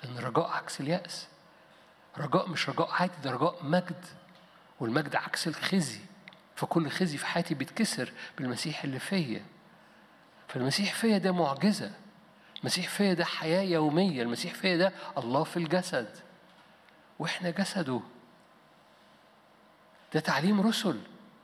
لأن الرجاء عكس اليأس رجاء مش رجاء عادي ده رجاء مجد والمجد عكس الخزي فكل خزي في حياتي بيتكسر بالمسيح اللي فيا فالمسيح فيا ده معجزة المسيح فيا ده حياة يومية المسيح فيا ده الله في الجسد واحنا جسده ده تعليم رسل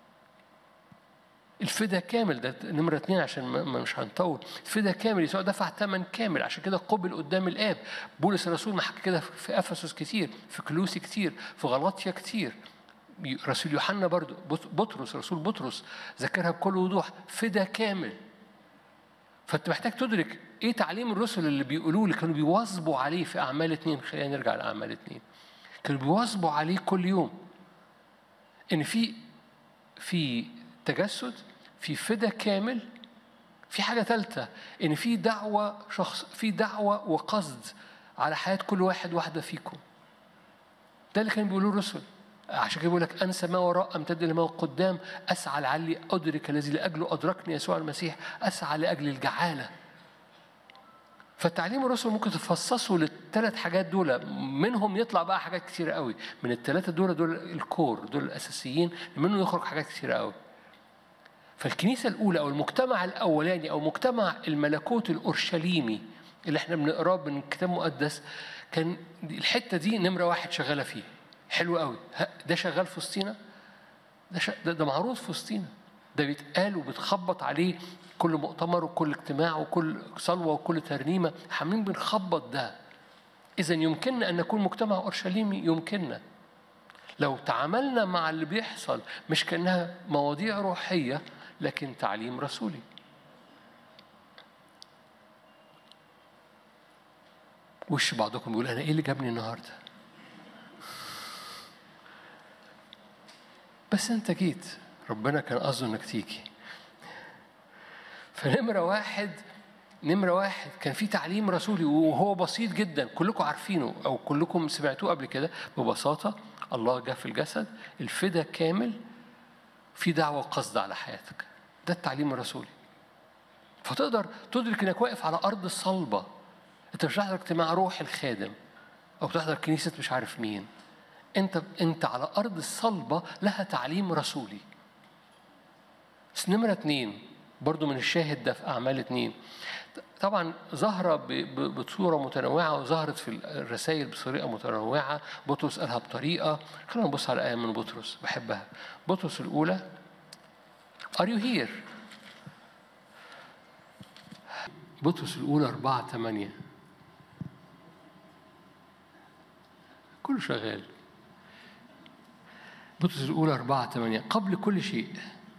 الفدا كامل ده نمرة اتنين عشان ما مش هنطول الفدا كامل يسوع دفع ثمن كامل عشان كده قبل قدام الآب بولس الرسول ما حكى كده في أفسس كتير في كلوسي كتير في غلطيا كتير رسول يوحنا برضو بطرس رسول بطرس ذكرها بكل وضوح فدا كامل فانت محتاج تدرك ايه تعليم الرسل اللي بيقولوه اللي كانوا بيواظبوا عليه في اعمال اتنين خلينا نرجع لاعمال اتنين كانوا بيواظبوا عليه كل يوم ان في في تجسد في فدا كامل في حاجه ثالثه ان في دعوه شخص في دعوه وقصد على حياه كل واحد واحده فيكم ده اللي كانوا بيقولوه الرسل عشان كده بيقول لك انسى ما وراء امتد الى ما قدام اسعى لعلي ادرك الذي لاجله ادركني يسوع المسيح اسعى لاجل الجعاله فالتعليم الرسل ممكن تفصصه للثلاث حاجات دول منهم يطلع بقى حاجات كتيرة قوي من الثلاثة دول دول الكور دول الأساسيين منهم يخرج حاجات كتيرة قوي فالكنيسة الأولى أو المجتمع الأولاني أو مجتمع الملكوت الأورشليمي اللي احنا بنقراه من الكتاب المقدس كان الحتة دي نمرة واحد شغالة فيه حلو قوي ده شغال في وسطينا ده, ش... ده, ده معروض في وسطينا ده بيتقال وبتخبط عليه كل مؤتمر وكل اجتماع وكل صلوة وكل ترنيمة عاملين بنخبط ده إذا يمكننا أن نكون مجتمع أورشليمي يمكننا لو تعاملنا مع اللي بيحصل مش كأنها مواضيع روحية لكن تعليم رسولي وش بعضكم بيقول أنا إيه اللي جابني النهارده بس انت جيت ربنا كان قصده انك تيجي فنمرة واحد نمرة واحد كان في تعليم رسولي وهو بسيط جدا كلكم عارفينه أو كلكم سمعتوه قبل كده ببساطة الله جاء في الجسد الفدا كامل في دعوة قصد على حياتك ده التعليم الرسولي فتقدر تدرك انك واقف على أرض صلبة انت مش بتحضر اجتماع روح الخادم أو بتحضر كنيسة مش عارف مين انت انت على ارض الصلبه لها تعليم رسولي بس نمره اتنين برضو من الشاهد ده في اعمال اتنين طبعا ظاهرة بصورة متنوعة وظهرت في الرسائل بطريقة متنوعة بطرس قالها بطريقة خلينا نبص على آية من بطرس بحبها بطرس الأولى Are you here؟ بطرس الأولى أربعة ثمانية كله شغال بطرس الأولى أربعة ثمانية قبل كل شيء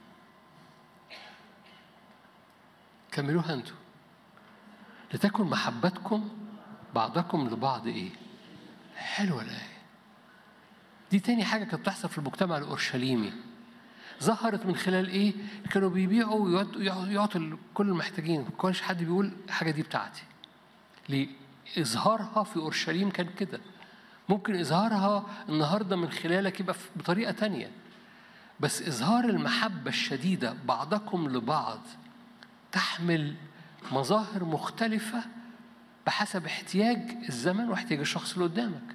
كملوها أنتم لتكن محبتكم بعضكم لبعض إيه؟ حلوة الآية دي تاني حاجة كانت بتحصل في المجتمع الأورشليمي ظهرت من خلال إيه؟ كانوا بيبيعوا ويعطوا كل المحتاجين ما كانش حد بيقول الحاجة دي بتاعتي ليه؟ إظهارها في أورشليم كان كده ممكن إظهارها النهاردة من خلالك يبقى بطريقة تانية بس إظهار المحبة الشديدة بعضكم لبعض تحمل مظاهر مختلفة بحسب احتياج الزمن واحتياج الشخص اللي قدامك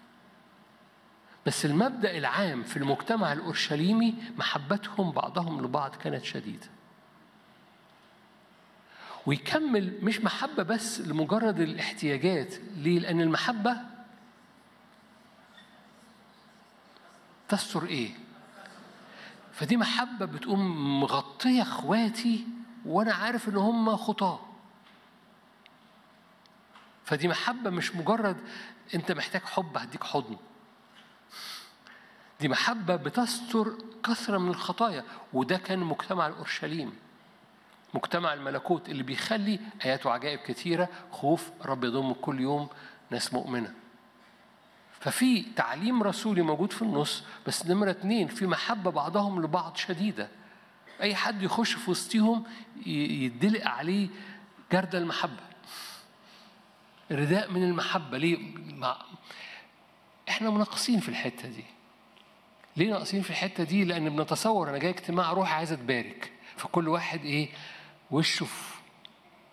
بس المبدأ العام في المجتمع الأورشليمي محبتهم بعضهم لبعض كانت شديدة ويكمل مش محبة بس لمجرد الاحتياجات ليه؟ لأن المحبة تستر ايه فدي محبه بتقوم مغطيه اخواتي وانا عارف ان هم خطاه فدي محبه مش مجرد انت محتاج حب هديك حضن دي محبه بتستر كثره من الخطايا وده كان مجتمع الاورشليم مجتمع الملكوت اللي بيخلي ايات وعجائب كثيره خوف رب يضم كل يوم ناس مؤمنه ففي تعليم رسولي موجود في النص بس نمرة اتنين في محبة بعضهم لبعض شديدة أي حد يخش في وسطهم يدلق عليه جرد المحبة رداء من المحبة ليه؟ مع احنا مناقصين في الحتة دي ليه ناقصين في الحتة دي؟ لأن بنتصور أنا جاي اجتماع روحي عايز أتبارك فكل واحد إيه؟ وشه في